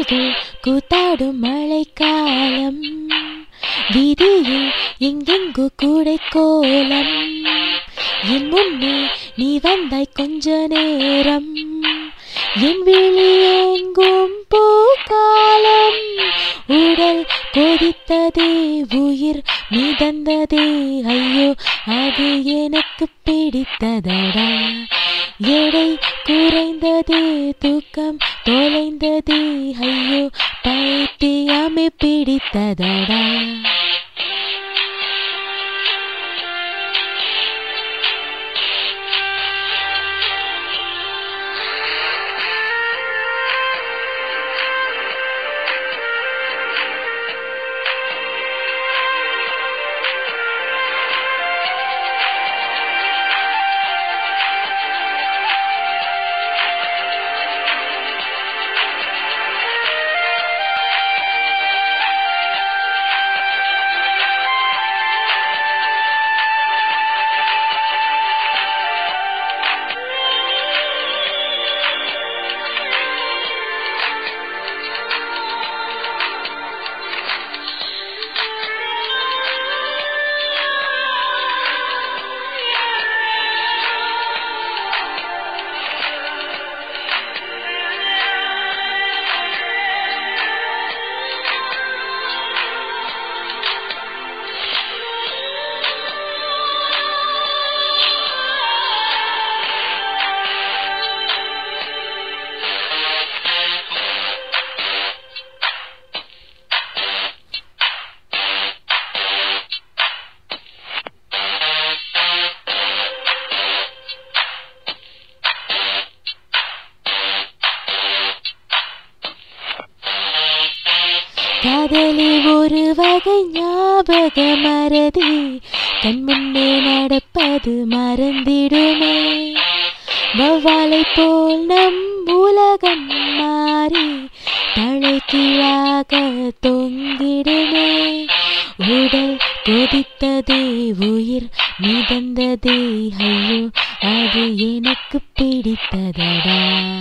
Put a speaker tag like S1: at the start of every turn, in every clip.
S1: குயில்கள் கூத்தாடும் மழைக்காலம் வீதியில் எங்கெங்கு கூடை கோலம் என் முன்னே நீ வந்தாய் கொஞ்ச நேரம் என் விழி எங்கும் பூக்காலம் உடல் கொதித்ததே உயிர் மிதந்ததே ஐயோ அது எனக்கு பிடித்ததடா எடை குறைந்ததே தூக்கம் தொலைந்ததே ஐயோ பைத்தியமே பிடித்ததடா காதலி ஒரு வகை ஞாபக மறதி கண் முன்னே நடப்பது மறந்திடுமே வவ்வாலை போல் நம் உலகம் மாறி தலை கீழாக தொங்கிடுமே உடல் கொதித்ததே உயிர் மிதந்ததே ஐயோ அது எனக்கு பிடித்ததடா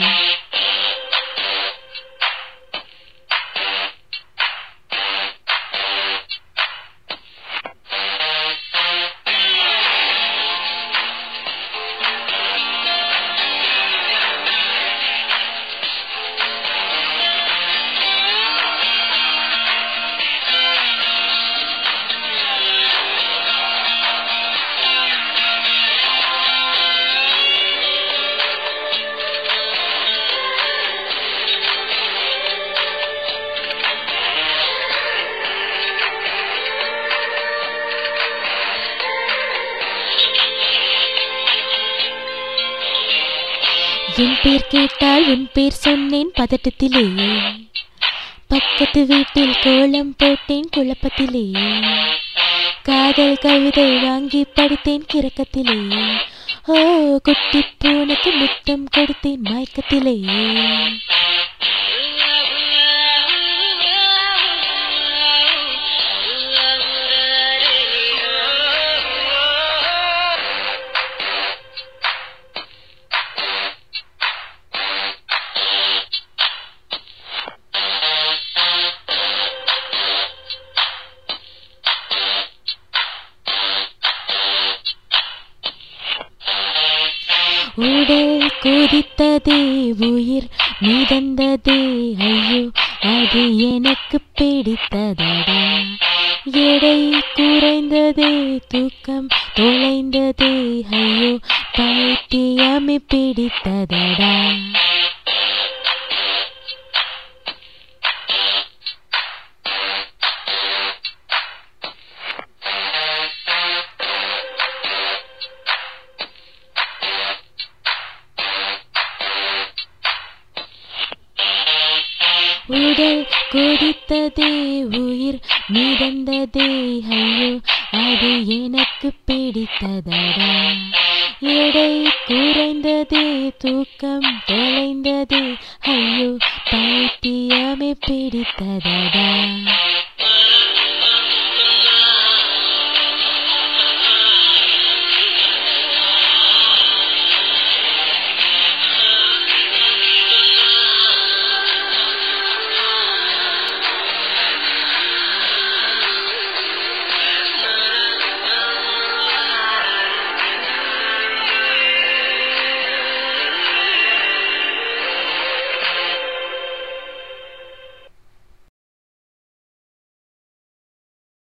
S1: என் பேர் கேட்டால் உன் பேர் சொன்னேன் பதட்டத்திலே பக்கத்து வீட்டில் கோலம் போட்டேன் குழப்பத்திலே காதல் கவிதை வாங்கி படித்தேன் கிறக்கத்திலே ஓ குட்டி பூனைக்கு முத்தம் கொடுத்தேன் மயக்கத்திலே உடல் கொதித்ததே உயிர் மிதந்ததே ஐயோ அது எனக்கு பிடித்ததடா எடை குறைந்ததே தூக்கம் தொலைந்ததே ஐயோ பைத்தியமே பிடித்ததடா உடல் கொதித்ததே உயிர் மிதந்ததே ஐயோ அது எனக்கு பிடித்ததடா எடை குறைந்ததே தூக்கம் தொலைந்ததே ஐயோ பைத்தியமே பிடித்ததடா